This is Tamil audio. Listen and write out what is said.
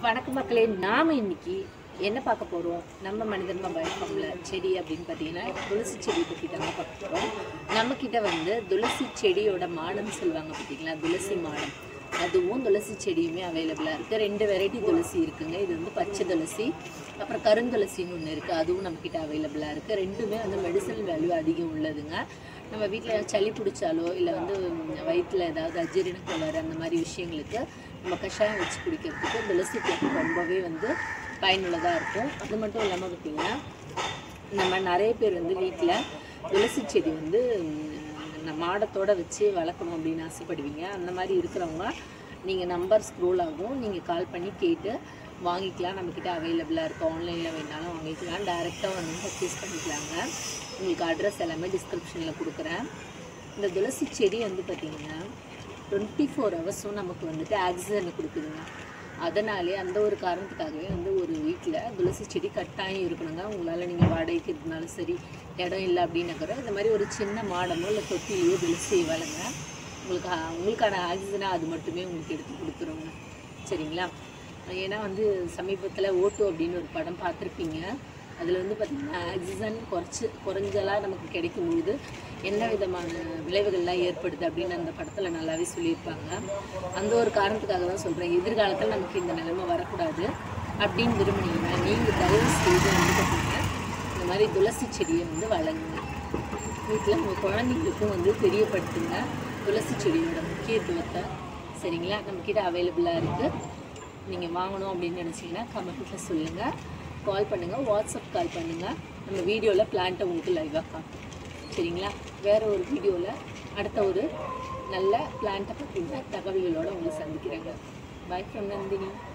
வணக்கம் மக்களே நாம இன்னைக்கு என்ன பார்க்க போறோம் நம்ம மனிதன்மா பயப்பம்ல செடி அப்படின்னு பார்த்தீங்கன்னா துளசி செடி பற்றி தாங்க பார்க்க போகிறோம் நம்ம கிட்ட வந்து துளசி செடியோட மாடம் சொல்லுவாங்க பார்த்தீங்களா துளசி மாடம் அதுவும் துளசி செடியுமே அவைலபிளாக இருக்குது ரெண்டு வெரைட்டி துளசி இருக்குங்க இது வந்து பச்சை துளசி அப்புறம் கருந்துளசின்னு ஒன்று இருக்குது அதுவும் நம்மக்கிட்ட அவைலபிளாக இருக்குது ரெண்டுமே வந்து மெடிசனல் வேல்யூ அதிகம் உள்ளதுங்க நம்ம வீட்டில் சளி பிடிச்சாலோ இல்லை வந்து வயிற்றில் ஏதாவது அஜீரண கோளாறு அந்த மாதிரி விஷயங்களுக்கு நம்ம கஷாயம் வச்சு குடிக்கிறதுக்கு துளசி டீ ரொம்பவே வந்து பயனுள்ளதாக இருக்கும் அது மட்டும் இல்லாமல் பார்த்திங்கன்னா நம்ம நிறைய பேர் வந்து வீட்டில் துளசி செடி வந்து ம், மாடத்தோட வச்சு வளர்க்கணும் அப்படின்னு ஆசைப்படுவீங்க அந்த மாதிரி இருக்கிறவங்க நீங்கள் நம்பர் ஸ்க்ரோல் ஆகும் நீங்கள் கால் பண்ணி கேட்டு வாங்கிக்கலாம் நம்மக்கிட்ட அவைலபிளாக இருக்குது ஆன்லைனில் வேணாலும் வாங்கிக்கலாம் டேரெக்டாக வந்து பர்ச்சேஸ் பண்ணிக்கலாங்க உங்களுக்கு அட்ரஸ் எல்லாமே டிஸ்கிரிப்ஷனில் கொடுக்குறேன் இந்த துளசி செடி வந்து பார்த்திங்கன்னா டுவெண்ட்டி ஃபோர் ஹவர்ஸும் நமக்கு வந்துட்டு ஆக்சிஜன் கொடுக்குதுங்க அதனாலே அந்த ஒரு காரணத்துக்காகவே வந்து ஒரு வீட்டில் துளசி செடி கட்டாயம் இருக்கணுங்க உங்களால் நீங்கள் வாடகைக்கு இருந்தாலும் சரி இடம் இல்லை அப்படின்னாக்கிற இந்த மாதிரி ஒரு சின்ன மாடமோ இல்லை தொட்டிலையோ துளசி வளங்க உங்களுக்கு அ- உங்களுக்கான ஆக்சிஜனாக அது மட்டுமே உங்களுக்கு எடுத்து கொடுத்துருங்க சரிங்களா ஏன்னா வந்து சமீபத்தில் ஓட்டு அப்படின்னு ஒரு படம் பார்த்துருப்பீங்க அதில் வந்து பார்த்திங்கன்னா ஆக்சிஜன் குறைச்சி குறைஞ்சலாக நமக்கு கிடைக்கும்போது என்ன விதமான விளைவுகள்லாம் ஏற்படுது அப்படின்னு அந்த படத்தில் நல்லாவே சொல்லியிருப்பாங்க அந்த ஒரு காரணத்துக்காக தான் சொல்கிறேன் எதிர்காலத்தில் நமக்கு இந்த நிலைமை வரக்கூடாது அப்படின்னு விரும்புனீங்கன்னா நீங்கள் தயவு செய்து வந்து பார்த்திங்கன்னா இந்த மாதிரி துளசி செடியை வந்து வளருங்க வீட்டில் உங்கள் குழந்தைங்களுக்கும் வந்து தெரியப்படுத்துங்க துளசி செடியோட முக்கியத்துவத்தை சரிங்களா நம்மக்கிட்ட அவைலபிளாக இருக்குது நீங்கள் வாங்கணும் அப்படின்னு நினச்சிங்கன்னா கமெண்ட்டில் சொல்லுங்கள் கால் பண்ணுங்கள் வாட்ஸ்அப் கால் பண்ணுங்கள் நம்ம வீடியோவில் பிளான்ட்டை உங்களுக்கு லைவாக காட்டும் சரிங்களா வேறு ஒரு வீடியோவில் அடுத்த ஒரு நல்ல பிளான்ட்டை பற்றின தகவல்களோடு உங்களை சந்திக்கிறேங்க பாய் ஃப்ரம் நந்தினி